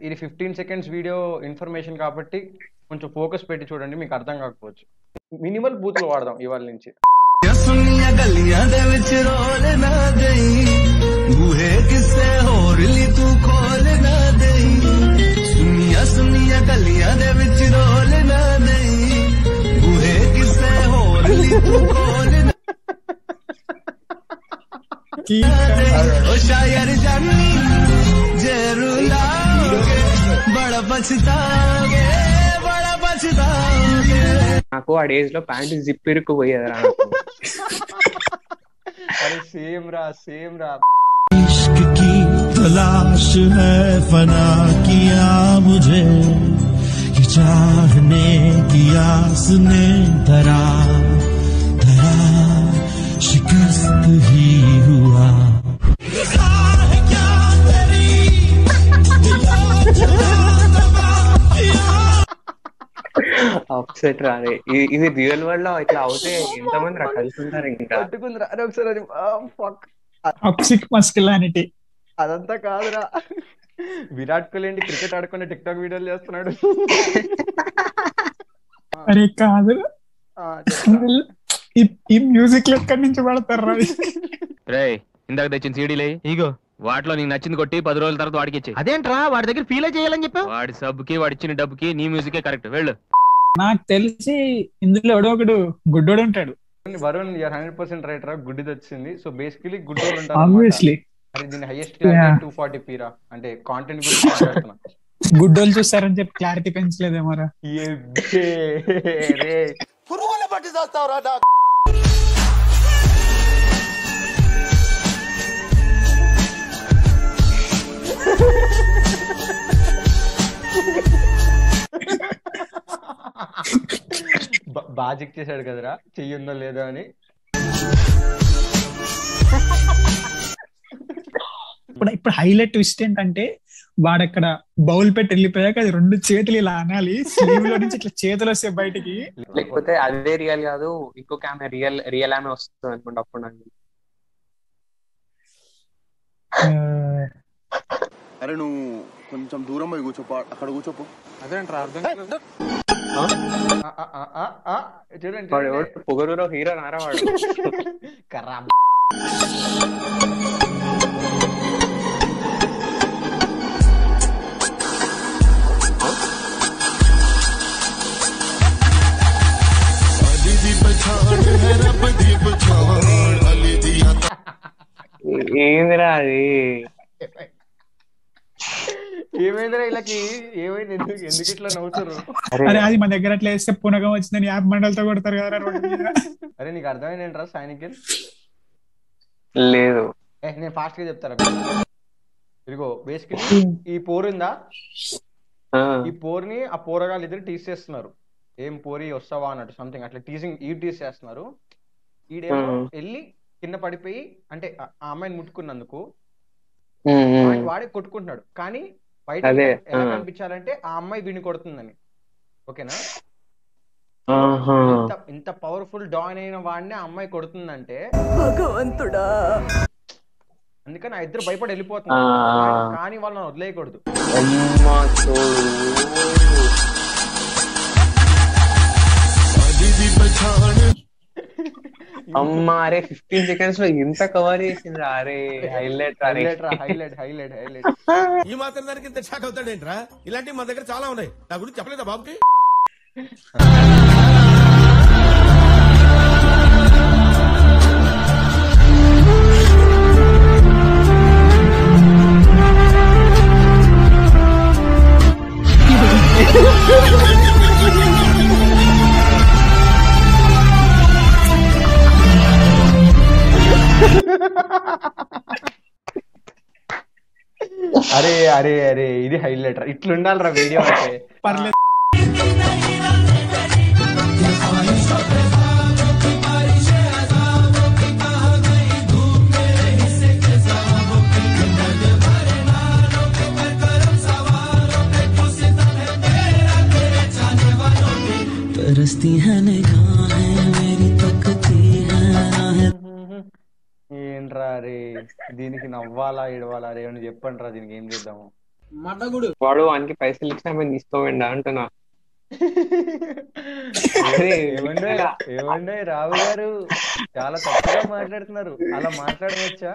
ఇది fifteen seconds video information కాబట్టి కొంచెం ఫోకస్ పెట్టి చూడండి మీకు అర్థం కాకపోవచ్చు మినిమల్ బూత్లు వాడదాం ఇవాళ నుంచి ਸੁਣੀਆਂ ਗਲੀਆਂ ਦੇ ਵਿੱਚ ਰੋਲ ਨਾ ਦੇਈ ਬੂਹੇ ਕਿਸੇ ਹੋਰ ਲਈ ਤੂੰ ਖੋਲ ਨਾ ਦੇਈ ਸੁਣੀਆਂ ਸੁਣੀਆਂ ਗਲੀਆਂ ਦੇ ਵਿੱਚ ਰੋਲ ਨਾ ਦੇਈ ਬੂਹੇ ਕਿਸੇ ਹੋਰ ਲਈ ਤੂੰ ਖੋਲ ਨਾ की ਦੇਈ ਓ ਸ਼ਾਇਰ ਜਾਨੀ ਜੇ ਰੁਲਾਓਗੇ ਬੜਾ పਛతాओगे బੜਾ పਛతాओगे నాకు ఆ డేస్ లో ప్యాంట్ జిప్ ఇరుక్కుపోయేది రా నాకు అరే సేమ్ రా సేమ్ రా इश्क की तलाश है फना किया मुझे ये चाहने की आस ने धरा धरा शिकस्त ही हुआ है क्या तेरी दिला जहां అప్సెట్ రాదే ఇది- ఇది రియల్ వరల్డ్ లో ఇట్లా అవుతే ఎంతమంది రా కలిసి ఉంటారు ఇంకా పట్టుకుందిరా అరే ఒకసారి అది ఫక్ టాక్సిక్ మస్కులానిటీ అదంతా కాదురా విరాట్ కోహ్లీ ఏంటి క్రికెట్ ఆడుకునే టిక్ టాక్ వీడియోలు చేస్తున్నాడు అరే కాదు ఆ, చెప్తా. ఈ- ఈ మ్యూజిక్ ఎక్కడి నుంచి పడతారు రా రే ఇందాక తెచ్చిన సీడీలే ఇగో వాటిలో నీకు నచ్చింది కొట్టి పది రోజుల తర్వాత వాడికి ఇచ్చే అదేంట్రా వాడి దగ్గర ఫీల్ చేయాలని చెప్పావు వాడి సబ్కి వాడి ఇచ్చిన డబ్బుకి నీ మ్యూజికే కరెక్ట్ వెళ్ళు నాకు తెలిసి ఇందులో ఎవడో ఒకడు గుడ్డోడు ఉంటాడు Varun you are hundred percent right రా గుడ్డిది వచ్చింది సో బేసికలీ గుడ్ వాళ్ళు ఉంటారు అన్నమాట. ఆబ్వియస్లీ అరే దీని హైయెస్ట్ Yeah. టూ ఫార్టీ పీరా అంటే కాంటెంట్ గురించి మాట్లాడుతున్నా గుడ్డోలు చూస్తారని చెప్పి క్లారిటీ పెంచలేదేమోరా ఎబ్బే, రే బా- బాగా చెక్ చేశాడు కదరా చెయ్యి ఉందో లేదో అని ఇప్పుడు ఇప్పుడు హైలైట్ ట్విస్ట్ ఏంటంటే వాడక్కడ బౌల్ పెట్టి వెళ్ళిపోయాక అది రెండు చేతులు ఇలా అనాలి స్లీవ్ లో నుంచి ఇట్లా చేతులు వస్తాయి బయటికి లేకపోతే అదే రియల్ కాదు ఇంకొక ఆమె రియల్ రియల్ ఆమె వస్తుంది అనుకుంటా అప్పుడు నాకు ఆ, అరే నువ్వు కొంచెం దూరం పోయి కూర్చోపో అక్కడ కూర్చోపో ఆ, ఆ, ఆ, ఆ, ఆ, చూడండి వాడు చూడండి. ఎవడు పొగరూరో హీరో నారా వాడు కర్రాం. दीदी पछाड़ है रब दी पछाड़ अली दिया ఏందిరా అది ఏమైందిరా వీళ్ళకి ఏమైంది ఎందుకు ఎందుకు ఇట్లా నవ్వుతారు అరే అరే అది మన దగ్గర అట్లా వేస్తే పునగం వచ్చిందని యాప్ మండలతో కొడతారు కదా రోడ్డు మీద అరే నీకు అర్థమైంది ఏంట్రా సైనిక్ లేదు ఏ నేను ఫాస్ట్ గా చెప్తారా ఇదిగో బేసికలీ ఈ పోరు ఉందా ఆ, ఈ పోరుని ఆ పోరగాళ్ళు ఇద్దరు టీస్ చేస్తున్నారు ఏం పోరి వస్తావా అన్నట్టు సంథింగ్ అట్లా టీజింగ్ ఈ టీస్ చేస్తున్నారు ఈడేమో Hmm. వెళ్ళి కింద పడిపోయి అంటే ఆ ఆ అమ్మాయిని ముట్టుకున్నందుకు ఉమ్, ఉమ్. వాడి- వాడే కొట్టుకుంటున్నాడు కానీ బయట అదే, ఎలా ఆ. కనిపించాలంటే ఆ అమ్మాయి వీడిని కొడుతుందని ఓకేనా ఆహా. ఇంత ఇంత పవర్ఫుల్ డాన్ అయిన వాడిని ఆ అమ్మాయి కొడుతుందంటే భగవంతుడా అందుకని ఆ ఇద్దరు భయపడి వెళ్ళిపోతున్నారు ఆ. కానీ- కానీ వాళ్ళని వదిలేయకూడదు అమ్మా తోడు दीदी पछाड़ అమ్మా అరే ఫిఫ్టీన్ సెకండ్స్ లో ఇంత కవర్ చేసింది అరే హైలైట్ అరే హైలైట్ రా హైలైట్ హైలైట్ హైలైట్ ఈ మాత్రం దానికి ఇంత షాక్ అవుతాడేంట్రా ఇలాంటివి మా దగ్గర చాలా ఉన్నాయి నా గురించి చెప్పలేదా బాబుకి అరే అరే అరే ఇది హైలైట్ రా ఇట్లుండాలి రా వీడియో అంటే పర్లేదు तरसती है निगाहें मेरी तकती है राहें ఏంట్రా రే దీనికి నవ్వాలా ఏడవాలా రే అని చెప్పండి రా దీనికి ఏం చేద్దాము వాడు వానికి పైసలు ఇచ్చినా మేము తీసుకోవండి అంటున్నా అరే, ఏమండే ఏమండే రావు గారు చాలా తప్పుగా మాట్లాడుతున్నారు అలా మాట్లాడవచ్చా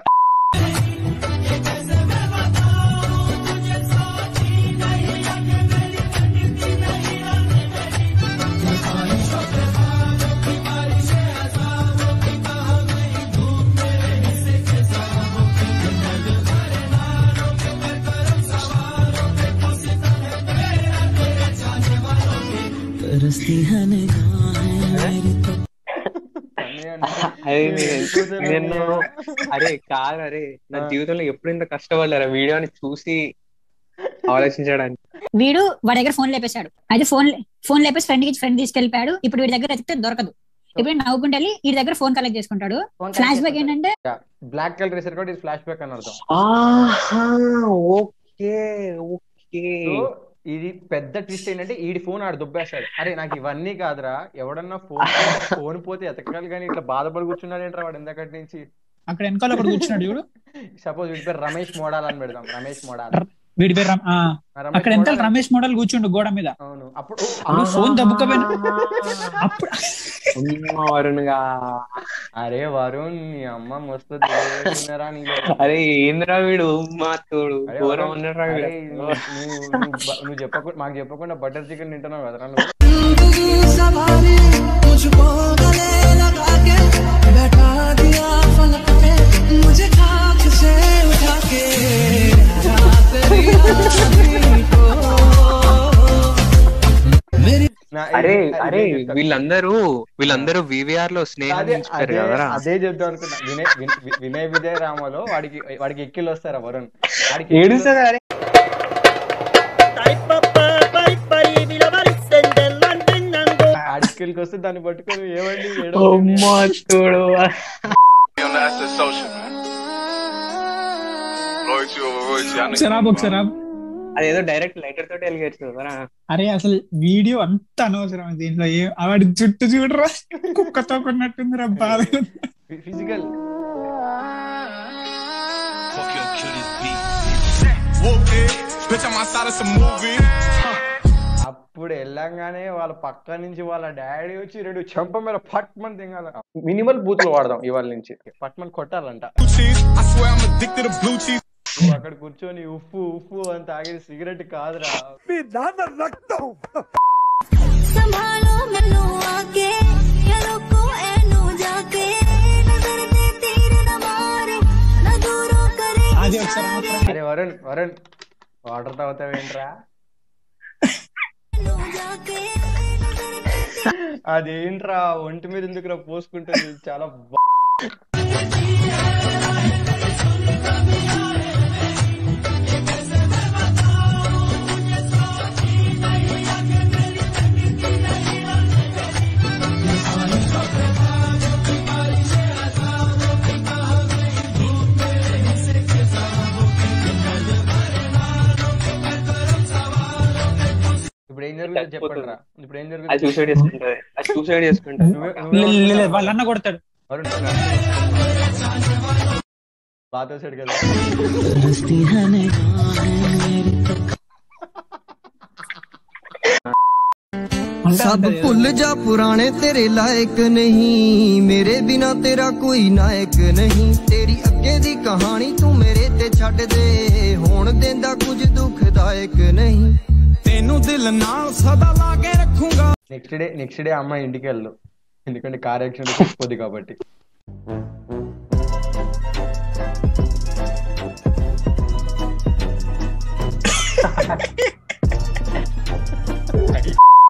అన్నయ్య అంటే అరే నేను ఎక్కువ నేను తెలియదు. అరే కాదు అరే నా ఆ. జీవితంలో ఎప్పుడు ఇంత కష్టపడలేరా వీడియోని చూసి ఆలోచించడానికి వీడు వాడి దగ్గర ఫోన్ లేపేశాడు అయితే ఫోన్ ఫోన్ లేపేసి ఫ్రెండ్ కి ఫ్రెండ్ తీసుకెళ్ళిపోయాడు ఇప్పుడు వీడి దగ్గర ఎత్తితే దొరకదు ఇప్పుడు నవ్వుకుంటూ వెళ్ళి వీడి దగ్గర ఫోన్ కలెక్ట్ చేసుకుంటాడు ఫోన్ ఫ్లాష్ బ్యాక్ ఏంటంటే బ్లాక్ కలర్ వేసారు కాబట్టి ఇది ఫ్లాష్ బ్యాక్ అని అర్థం ఆహా ఓకే ఓకే సో ఇది పెద్ద ట్విస్ట్ ఏంటంటే ఈడి ఫోన్ ఆడు దుబ్బేస్తాడు అరే నాకు ఇవన్నీ కాదురా ఎవడన్నా ఫోన్ ఫోన్ పోతే ఎతకాలి కానీ ఇట్లా బాధపడి కూర్చున్నాడు ఏంట్రా వాడు ఇందాకటి నుంచి అక్కడ వెనకాల ఒకడు కూర్చున్నాడు చూడు సపోజ్ వీడి పేరు రమేష్ మోడాల్ అని పెడదాం రమేష్ మోడాల్ వీడి పేరు రమ్- ఆ, ఆ రమేష్ అక్కడ వెనకాల మోడాల్- రమేష్ మోడల్ కూర్చుండు గోడ మీద అవును అప్పుడు అప్పుడు ఫోన్ దబ్బుకపోయిన అప్పుడు అమ్మ వరుణ్గా అరే వరుణ్ నీ అమ్మ మస్తు దిగేస్తున్నారా నీలో అరే ఏంద్రా వీడు మా తోడు అరే ఘోరం వరుణ్, ఉన్నాడురా అరే వీడు నువ్వు నువ్వు బ- నువ్వు చెప్పకుండా మాకు చెప్పకుండా బటర్ చికెన్ తింటున్నావు కదరా నువ్వు सवारी मुझको गले लगा के बैठा दिया फलक पे मुझे खाक से उठा के रात तेरी आंधी को मेरी నా- అరే ఇది- అరే ఇదే చెప్తా. వీళ్ళందరూ వీళ్ళందరూ వివిఆర్ లో స్నేహం అదే ఉంచుతారు అదే కదరా అదే చెప్తాం అనుకున్నా వినయ్ విన్- వి- వినయ్ విజయ్ రామలో వాడికి వాడికి ఎక్కిలు వస్తారా వరుణ్ వాడికి ఏడుస్తుంది అరే ఆడికి వస్తే దాన్ని పట్టుకొని ఏమండి అమ్మ తోడు On the asset social, man. Loyalty over royalty. I ఒకసారి ఆపు, ఒకసారి ఆపు. అదేదో డైరెక్ట్ లైటర్ తోటి వెలిగచ్చు కదరా అరే అసలు వీడియో అంత అనవసరం దీంట్లో ఏం వాడి జుట్టు చూడరా కుక్కతో కొన్నట్టుంది రా బాధ physical Fuck your killers beat. Whoop it. Bitch, I'm outside of some movie. అప్పుడు వెళ్ళంగానే వాళ్ళ పక్క నుంచి వాళ్ళ డాడీ వచ్చి రెండు చెంప మీద పట్మని తింగాల మినిమల్ బూతులు వాడదాం ఇవాళ నుంచి పట్మని కొట్టాలంట Blue cheese. I swear I'm addicted to blue cheese. నువ్వు అక్కడ కూర్చొని ఉప్పు ఉప్పు అని తాగేది సిగరెట్ కాదురా संभालो मैनू आके या रोको एनू जाके नजर दे तीर न मारे न दूरों करे అది ఒకసారి ఆపరా. అరే వరుణ్ వరుణ్ వాటర్ తాగుతావేంట్రా एनू जाके नजर दे అదేంట్రా ఒంటి మీద ఎందుకురా పోసుకుంటుంది చాలా బా- ఇప్పుడు ఏం జరుగుతుందో చెప్పండి రా ఇప్పుడు ఏం అది జరుగుతుంది సూసైడ్ చేసుకుంటది అది సూసైడ్ చేసుకుంటది నువ్వే- లే- నువ్వే లే- లే, అనుకుంటావా? వాళ్ళ అన్న కొడతాడు వరుణ్ బాగా సైడ్ కదా सब भुल जा पुराने तेरे लायक नहीं मेरे बिना तेरा कोई नायक नहीं तेरी अगे दी कहानी तू मेरे ते छੱਡ ਦੇ ਹੋਣ ਦਿੰਦਾ ਕੁਝ ਦੁਖਦਾਇਕ ਨਹੀਂ ਤੈਨੂੰ ਦਿਲ ਨਾਲ ਸਦਾ ਲਾ ਕੇ ਰੱਖੂੰਗਾ నెక్స్ట్ డే నెక్స్ట్ డే అమ్మాయి ఇంటికి వెళ్ళు ఎందుకంటే కార్ యాక్సిడెంట్ చచ్చిపోద్ది కాబట్టి